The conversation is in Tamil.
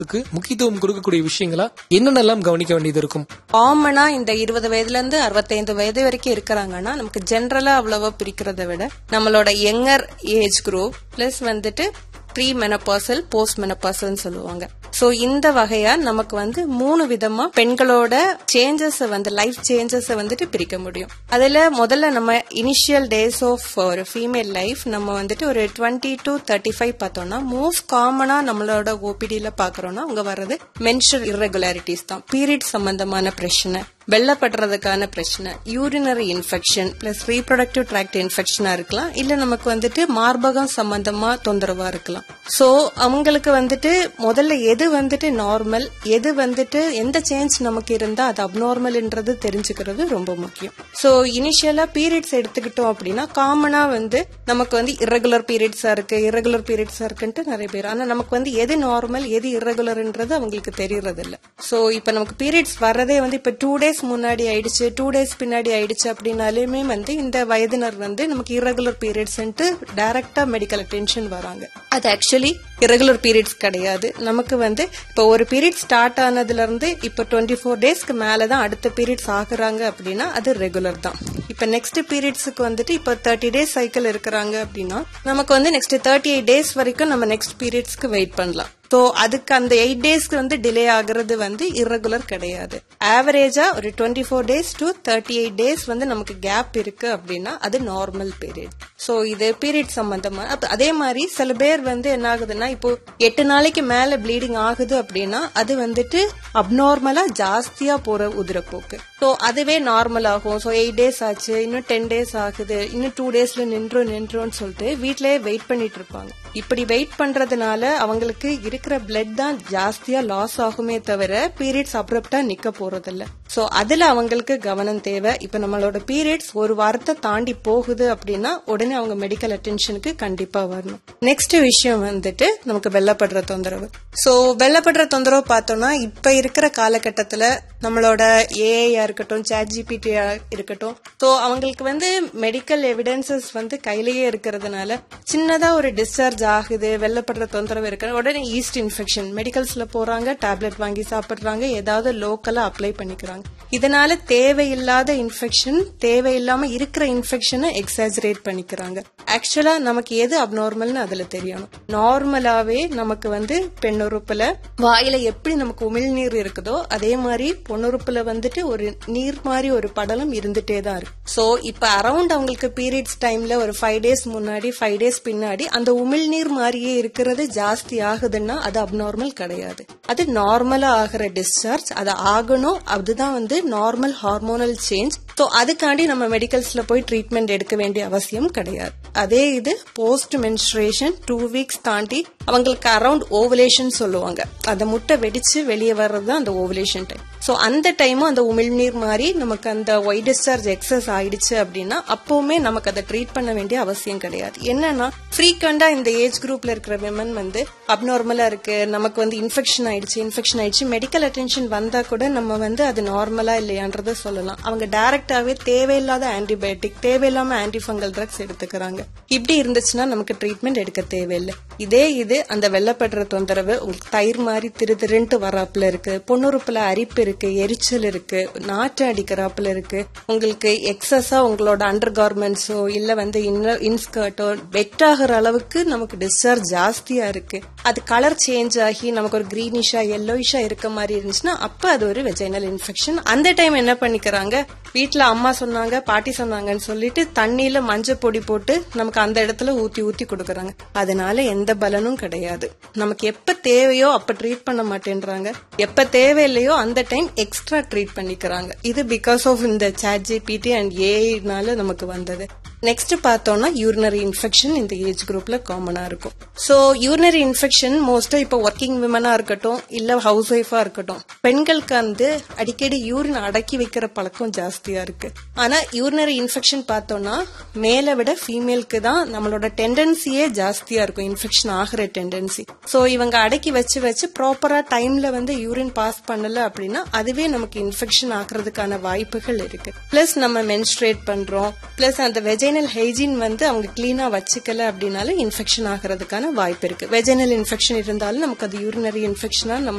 முக்கியத்துவம் கொடுக்கக்கூடிய விஷயங்களா என்னென்னலாம் கவனிக்க வேண்டியது இருக்கும் காமனா இந்த இருபது வயதுல இருந்து அறுபத்தைந்து வயது வரைக்கும் இருக்கிறாங்கன்னா நமக்கு ஜென்ரலா அவ்வளவா பிரிக்கிறத விட நம்மளோட யங்கர் ஏஜ் குரூப் பிளஸ் வந்துட்டு ப்ரீ மெனப்பாசல் போஸ்ட் மெனப்பாசல்னு சொல்லுவாங்க சோ இந்த வகையா நமக்கு வந்து மூணு விதமா பெண்களோட சேஞ்சஸ் வந்து லைஃப் சேஞ்சஸ் வந்துட்டு பிரிக்க முடியும் அதுல முதல்ல நம்ம இனிஷியல் டேஸ் ஆஃப் ஒரு ஃபீமேல் லைஃப் நம்ம வந்துட்டு ஒரு டுவெண்ட்டி டு தேர்ட்டி ஃபைவ் பார்த்தோம்னா மோஸ்ட் காமனா நம்மளோட ஓபிடியில பாக்குறோம்னா அங்க வர்றது மென்ஷர் irregularities தான் பீரியட் சம்பந்தமான பிரச்சனை வெள்ளப்படுறதுக்கான பிரச்சனை urinary infection plus reproductive tract இன்ஃபெக்ஷனா இருக்கலாம் இல்ல நமக்கு வந்துட்டு மார்பகம் சம்பந்தமா தொந்தரவா இருக்கலாம் சோ அவங்களுக்கு வந்துட்டு முதல்ல எது வந்துட்டு நார்மல் எது வந்துட்டு எந்த சேஞ்ச் நமக்கு இருந்தா அது அப்நார்மல்ன்றது தெரிஞ்சுக்கிறது ரொம்ப முக்கியம் சோ இனிஷியலா பீரியட்ஸ் எடுத்துக்கிட்டோம் அப்படின்னா காமனா வந்து நமக்கு வந்து irregular பீரியட்ஸா இருக்கு irregular பீரியட்ஸா இருக்குன்ட்டு நிறைய பேர் ஆனா நமக்கு வந்து எது நார்மல் எது irregularன்றது அவங்களுக்கு தெரியறது இல்ல சோ இப்ப நமக்கு பீரியட்ஸ் வர்றதே வந்து இப்ப டூ டேஸ் முன்னாடி ஆயிடுச்சு டூ டேஸ் பின்னாடி ஆயிடுச்சு அப்படின்னாலுமே வந்து இந்த வயதினர் வந்து நமக்கு irregular பீரியட்ஸ்ன்ட்டு டைரக்டா மெடிக்கல் அட்டென்ஷன் வராங்க அது ஆக்சுவலி irregular பீரியட்ஸ் கிடையாது நமக்கு வந்து இப்போ ஒரு பீரியட் ஸ்டார்ட் ஆனதுல இருந்து இப்போ டுவெண்ட்டி ஃபோர் டேஸ்க்கு மேலதான் அடுத்த பீரியட்ஸ் ஆகுறாங்க அப்படின்னா அது ரெகுலர் தான் இப்ப நெக்ஸ்ட் பீரியட்ஸுக்கு வந்துட்டு இப்போ தேர்ட்டி டேஸ் சைக்கிள் இருக்கிறாங்க அப்படின்னா நமக்கு வந்து நெக்ஸ்ட் தேர்ட்டி எயிட் டேஸ் வரைக்கும் நம்ம நெக்ஸ்ட் பீரியட்ஸ்க்கு வெயிட் பண்ணலாம் ஸோ அதுக்கு அந்த எயிட் டேஸ்க்கு வந்து டிலே ஆகுறது வந்து irregular கிடையாது ஆவரேஜா ஒரு twenty four days to thirty eight days வந்து நமக்கு கேப் இருக்கு அப்படின்னா அது நார்மல் பீரியட் ஸோ இது பீரியட் சம்பந்தமா அப்ப அதே மாதிரி சில பேர் வந்து என்ன ஆகுதுன்னா இப்போ எட்டு நாளைக்கு மேல ப்ளீடிங் ஆகுது அப்படின்னா அது வந்துட்டு அப்நார்மலா ஜாஸ்தியா போற உதிரப்போக்கு ஸோ அதுவே நார்மல் ஆகும் ஸோ எயிட் டேஸ் ஆச்சு இன்னும் டென் டேஸ் ஆகுது இன்னும் டூ டேஸ்ல நின்றோம் நின்றோம்னு சொல்லிட்டு வீட்லயே வெயிட் பண்ணிட்டு இருப்பாங்க இப்படி வெயிட் பண்றதுனால அவங்களுக்கு இருக்கிற பிளட் தான் ஜாஸ்தியா லாஸ் ஆகுமே தவிர பீரியட்ஸ் அப்ரப்டா நிக்க போறதில்ல சோ அதுல அவங்களுக்கு கவனம் தேவை இப்ப நம்மளோட பீரியட்ஸ் ஒரு வாரத்தை தாண்டி போகுது அப்படின்னா உடனே அவங்க மெடிக்கல் அட்டென்ஷனுக்கு கண்டிப்பா வரணும் நெக்ஸ்ட் விஷயம் வந்துட்டு நமக்கு வெள்ளப்படுற தொந்தரவு சோ வெள்ளப்படுற தொந்தரவு பார்த்தோம்னா இப்ப இருக்கிற காலகட்டத்துல நம்மளோட ஏஐயா இருக்கட்டும் சாட் ஜிபிடியா இருக்கட்டும் ஸோ அவங்களுக்கு வந்து மெடிக்கல் எவிடன்சஸ் வந்து கையிலேயே இருக்கிறதுனால சின்னதா ஒரு டிஸ்சார்ஜ் ஆகுது வெள்ளப்படுற தொந்தரவு இருக்கு உடனே ஈஸ்ட் இன்ஃபெக்ஷன் மெடிக்கல்ஸ்ல போறாங்க டேப்லெட் வாங்கி சாப்பிடுறாங்க ஏதாவது லோக்கலா அப்ளை பண்ணிக்கிறாங்க இதனால தேவையில்லாத இன்ஃபெக்ஷன் தேவையில்லாம இருக்கிற இன்ஃபெக்ஷனை எக்ஸாஜரேட் பண்ணிக்கிறாங்க ஆக்சுவலா நமக்கு எது அப்நார்மல்னு அதுல தெரியணும் நார்மலாவே நமக்கு வந்து பெண்ணுறுப்புல வாயில எப்படி நமக்கு உமிழ்நீர் இருக்குதோ அதே மாதிரி பொண்ணுறுப்புல வந்துட்டு ஒரு நீர் மாதிரி ஒரு படலம் இருந்துட்டே தான் இருக்கு சோ இப்ப அரௌண்ட் அவங்களுக்கு பீரியட்ஸ் டைம்ல ஒரு ஃபைவ் டேஸ் முன்னாடி ஃபைவ் டேஸ் பின்னாடி அந்த உமிழ்நீர் மாதிரியே இருக்கிறது ஜாஸ்தி ஆகுதுன்னா அது அப்நார்மல் கிடையாது அது நார்மலா ஆகிற டிஸ்சார்ஜ் அது ஆகணும் அதுதான் வந்து நார்மல் ஹார்மோனல் சேஞ்ச் ஸோ அதுக்காண்டி நம்ம மெடிக்கல்ஸ்ல போய் ட்ரீட்மெண்ட் எடுக்க வேண்டிய அவசியம் கிடையாது அதே இது போஸ்ட் மென்ஸ்ட்ரேஷன் டூ வீக்ஸ் தாண்டி அவங்களுக்கு அரௌண்ட் ஓவலேஷன் சொல்லுவாங்க அந்த முட்டை வெடிச்சு வெளியே வர்றது தான் அந்த ஓவலேஷன் டைம் ஸோ அந்த டைமும் அந்த உமிழ்நீர் மாதிரி நமக்கு அந்த ஒய் டிஸ்சார்ஜ் எக்ஸஸ் ஆயிடுச்சு அப்படின்னா அப்பவுமே நமக்கு அதை ட்ரீட் பண்ண வேண்டிய அவசியம் கிடையாது என்னன்னா ஃப்ரீக்வெண்டா இந்த ஏஜ் குரூப்ல இருக்கிற விமன் வந்து அப்நார்மலா இருக்கு நமக்கு வந்து இன்ஃபெக்ஷன் ஆயிடுச்சு இன்ஃபெக்ஷன் ஆயிடுச்சு மெடிக்கல் அட்டென்ஷன் வந்தா கூட நம்ம வந்து அது நார்மலா இல்லையான்றத சொல்லலாம் அவங்க டைரக்டாவே தேவையில்லாத ஆன்டிபயோட்டிக் தேவையில்லாம ஆன்டிஃபங்கல் ட்ரக்ஸ் எடுத்துக்கிறாங்க இப்படி இருந்துச்சுன்னா நமக்கு ட்ரீட்மெண்ட் எடுக்க தேவையில்லை இதே இது அந்த வெள்ளப்படுற தொந்தரவு உங்களுக்கு தயிர் மாதிரி திரு திருன்ட்டு வராப்புல இருக்கு பொண்ணுறுப்புல அரிப்பு இருக்கு எரிச்சல் இருக்கு நாற்று அடிக்கிறாப்புல இருக்கு உங்களுக்கு எக்ஸஸா உங்களோட அண்டர் கார்மெண்ட்ஸோ இல்ல வந்து இன்னர் இன்ஸ்கர்ட்டோ வெட் ஆகிற அளவுக்கு நமக்கு டிஸ்சார்ஜ் ஜாஸ்தியா இருக்கு அது கலர் சேஞ்ச் ஆகி நமக்கு ஒரு கிரீனிஷா எல்லோயிஷா இருக்க மாதிரி இருந்துச்சுன்னா அப்ப அது ஒரு வெஜைனல் இன்ஃபெக்ஷன் அந்த டைம் என்ன பண்ணிக்கிறாங்க வீட்ல அம்மா சொன்னாங்க பாட்டி சொன்னாங்கன்னு சொல்லிட்டு தண்ணியில மஞ்சள் பொடி போட்டு நமக்கு அந்த இடத்துல ஊத்தி ஊத்தி கொடுக்கறாங்க அதனால எந்த பலனும் கிடையாது நமக்கு எப்ப தேவையோ அப்ப ட்ரீட் பண்ண மாட்டேன்றாங்க எப்ப தேவையில்லையோ அந்த டைம் எக்ஸ்ட்ரா ட்ரீட் பண்ணிக்கிறாங்க இது பிகாஸ் ஆஃப் இந்த சாட் ஜிபிடி அண்ட் ஏஐனால நமக்கு வந்தது நெக்ஸ்ட் பார்த்தோம்னா யூரினரி இன்ஃபெக்ஷன் இந்த ஏஜ் குரூப்ல காமனா இருக்கும் சோ யூரினரி இன்ஃபெக்ஷன் மோஸ்டா இப்போ ஒர்க்கிங் விமனா இருக்கட்டும் இல்ல ஹவுஸ் ஒய்ஃபா இருக்கட்டும் பெண்களுக்கு வந்து அடிக்கடி யூரின் அடக்கி வைக்கிற பழக்கம் ஜாஸ்தியா இருக்கு ஆனா யூரினரி இன்ஃபெக்ஷன் பார்த்தோம்னா மேல விட ஃபீமேலுக்கு தான் நம்மளோட டெண்டன்சியே ஜாஸ்தியா இருக்கும் இன்ஃபெக்ஷன் ஆகிற டெண்டன்சி சோ இவங்க அடக்கி வச்சு வச்சு ப்ராப்பரா டைம்ல வந்து யூரின் பாஸ் பண்ணல அப்படின்னா அதுவே நமக்கு இன்ஃபெக்ஷன் ஆகுறதுக்கான வாய்ப்புகள் இருக்கு பிளஸ் நம்ம மென்ஸ்ட்ரேட் பண்றோம் பிளஸ் அந்த வெஜை வெஜைனல் ஹைஜீன் வந்து அவங்க கிளீனா வச்சுக்கல அப்படின்னாலும் இன்ஃபெக்ஷன் ஆகிறதுக்கான வாய்ப்பு இருக்கு வெஜைனல் இன்ஃபெக்ஷன் இருந்தாலும் நமக்கு அது யூரினரி இன்ஃபெக்ஷனா நம்ம